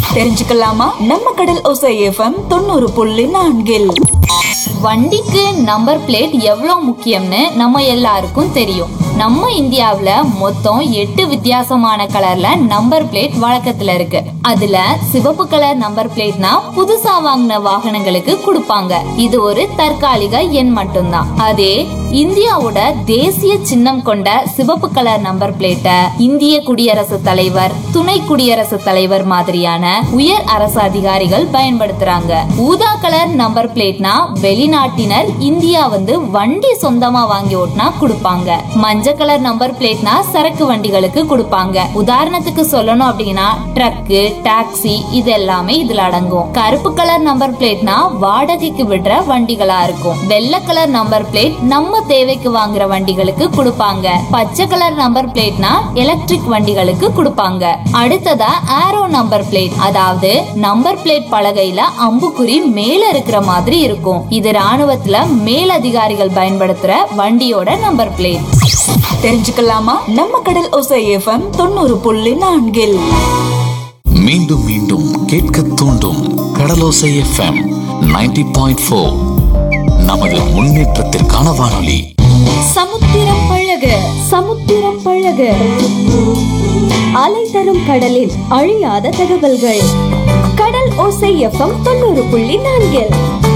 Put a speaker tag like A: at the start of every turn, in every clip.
A: தெரிஞ்சுக்கலாமா நம்ம கடல் ஒசை எஃப்எம் தொண்ணூறு புள்ளி நான்கில்
B: வண்டிக்கு நம்பர் பிளேட் எவ்வளோ முக்கியம்னு நம்ம எல்லாருக்கும் தெரியும் நம்ம இந்தியாவுல மொத்தம் எட்டு வித்தியாசமான கலர்ல நம்பர் பிளேட் வழக்கத்துல இருக்கு அதுல சிவப்பு கலர் நம்பர் பிளேட்னா புதுசா வாங்கின வாகனங்களுக்கு கொடுப்பாங்க இது ஒரு தற்காலிக எண் மட்டும்தான் அதே இந்தியாவோட தேசிய சின்னம் கொண்ட சிவப்பு கலர் நம்பர் பிளேட்டை இந்திய குடியரசுத் தலைவர் துணை குடியரசுத் தலைவர் மாதிரியான உயர் அரசு அதிகாரிகள் பயன்படுத்துறாங்க ஊதா கலர் நம்பர் பிளேட்னா வெளிநாட்டினர் இந்தியா வந்து வண்டி சொந்தமா வாங்கி ஓட்டினா கொடுப்பாங்க மஞ்சள் கலர் நம்பர் பிளேட்னா சரக்கு வண்டிகளுக்கு கொடுப்பாங்க உதாரணத்துக்கு சொல்லணும் அப்படின்னா ட்ரக்கு டாக்ஸி இது எல்லாமே இதுல அடங்கும் கருப்பு கலர் நம்பர் பிளேட்னா வாடகைக்கு விடுற வண்டிகளா இருக்கும் வெள்ளை கலர் நம்பர் பிளேட் நம்ம தேவைக்கு வாங்குற வண்டிகளுக்கு கொடுப்பாங்க பச்சை கலர் நம்பர் பிளேட்னா எலக்ட்ரிக் வண்டிகளுக்கு கொடுப்பாங்க அடுத்ததா ஆரோ நம்பர் பிளேட் அதாவது நம்பர் பிளேட் பலகையில அம்புக்குறி மேல இருக்கிற மாதிரி இருக்கும் இது ராணுவத்துல மேலதிகாரிகள் பயன்படுத்துற வண்டியோட நம்பர் பிளேட்
A: தெரிஞ்சுக்கலாமா நம்ம கடல் ஒசை எஃப்எம் தொண்ணூறு புள்ளி நான்கில்
C: மீண்டும் மீண்டும் கேட்க தூண்டும் கடலோசை எஃப்எம் 90.4 பாயிண்ட் ஃபோர் நமது முன்னேற்றத்திற்கான வானொலி
D: சமுத்திரம் பழக சமுத்திரம் பழக அலை தரும் கடலில் அழியாத தகவல்கள் கடல் ஓசை எஃப்எம் தொண்ணூறு புள்ளி நான்கில்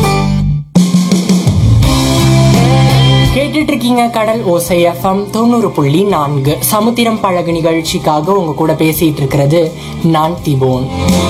E: கேட்டுட்டு இருக்கீங்க கடல் ஓசை எஃப்எம் தொண்ணூறு புள்ளி நான்கு சமுத்திரம் பழகு நிகழ்ச்சிக்காக உங்க கூட பேசிட்டு இருக்கிறது நான் திபோன்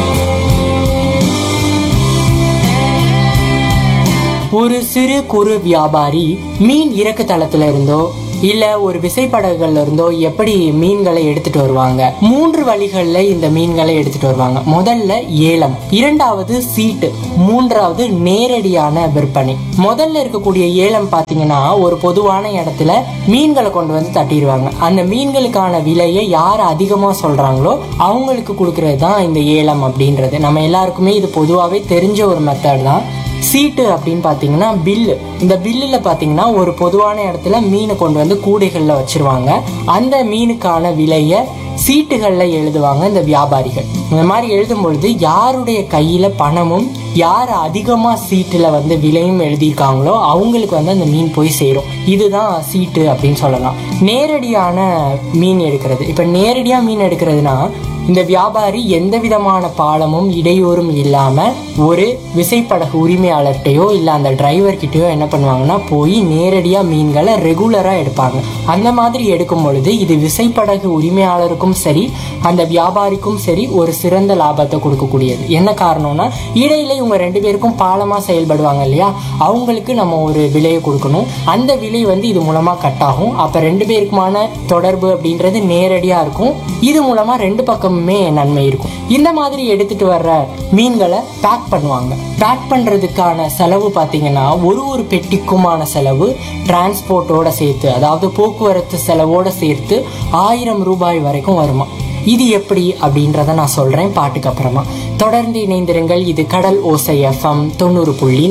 E: ஒரு சிறு குறு வியாபாரி மீன் இறக்கு தளத்துல இருந்தோ இல்ல ஒரு விசைப்படகுகள்ல இருந்தோ எப்படி மீன்களை எடுத்துட்டு வருவாங்க மூன்று வழிகள்ல இந்த மீன்களை எடுத்துட்டு வருவாங்க முதல்ல ஏலம் இரண்டாவது சீட்டு மூன்றாவது நேரடியான விற்பனை முதல்ல இருக்கக்கூடிய ஏலம் பாத்தீங்கன்னா ஒரு பொதுவான இடத்துல மீன்களை கொண்டு வந்து தட்டிடுவாங்க அந்த மீன்களுக்கான விலையை யார் அதிகமா சொல்றாங்களோ அவங்களுக்கு கொடுக்கறது தான் இந்த ஏலம் அப்படின்றது நம்ம எல்லாருக்குமே இது பொதுவாகவே தெரிஞ்ச ஒரு மெத்தட் தான் சீட்டு அப்படின்னு பார்த்தீங்கன்னா பில்லு இந்த பில்லில் பார்த்தீங்கன்னா ஒரு பொதுவான இடத்துல மீனை கொண்டு வந்து கூடைகளில் வச்சிருவாங்க அந்த மீனுக்கான விலையை சீட்டுகளில் எழுதுவாங்க இந்த வியாபாரிகள் இந்த மாதிரி எழுதும் பொழுது யாருடைய கையில் பணமும் யார் அதிகமாக சீட்டில் வந்து விலையும் எழுதியிருக்காங்களோ அவங்களுக்கு வந்து அந்த மீன் போய் சேரும் இதுதான் சீட்டு அப்படின்னு சொல்லலாம் நேரடியான மீன் எடுக்கிறது இப்போ நேரடியாக மீன் எடுக்கிறதுனா இந்த வியாபாரி எந்த விதமான பாலமும் இடையூறும் இல்லாம ஒரு விசைப்படகு உரிமையாளர்கிட்டயோ இல்ல அந்த டிரைவர் கிட்டயோ என்ன பண்ணுவாங்கன்னா போய் நேரடியா மீன்களை ரெகுலரா எடுப்பாங்க அந்த மாதிரி எடுக்கும் பொழுது இது விசைப்படகு உரிமையாளருக்கும் சரி அந்த வியாபாரிக்கும் சரி ஒரு சிறந்த லாபத்தை கொடுக்கக்கூடியது என்ன காரணம்னா இடையில இவங்க ரெண்டு பேருக்கும் பாலமா செயல்படுவாங்க இல்லையா அவங்களுக்கு நம்ம ஒரு விலையை கொடுக்கணும் அந்த விலை வந்து இது மூலமா கட் ஆகும் அப்ப ரெண்டு பேருக்குமான தொடர்பு அப்படின்றது நேரடியா இருக்கும் இது மூலமா ரெண்டு பக்கமுமே நன்மை இருக்கும் இந்த மாதிரி எடுத்துட்டு வர்ற மீன்களை பேக் பண்ணுவாங்க பேக் பண்றதுக்கான செலவு பார்த்தீங்கன்னா ஒரு ஒரு பெட்டிக்குமான செலவு டிரான்ஸ்போர்ட்டோட சேர்த்து அதாவது போக்குவரத்து செலவோட சேர்த்து ஆயிரம் ரூபாய் வரைக்கும் வருமா இது எப்படி அப்படின்றத நான் சொல்றேன் பாட்டுக்கு அப்புறமா தொடர்ந்து இணைந்திருங்கள் இது கடல் ஓசை எஃப்எம் தொண்ணூறு புள்ளி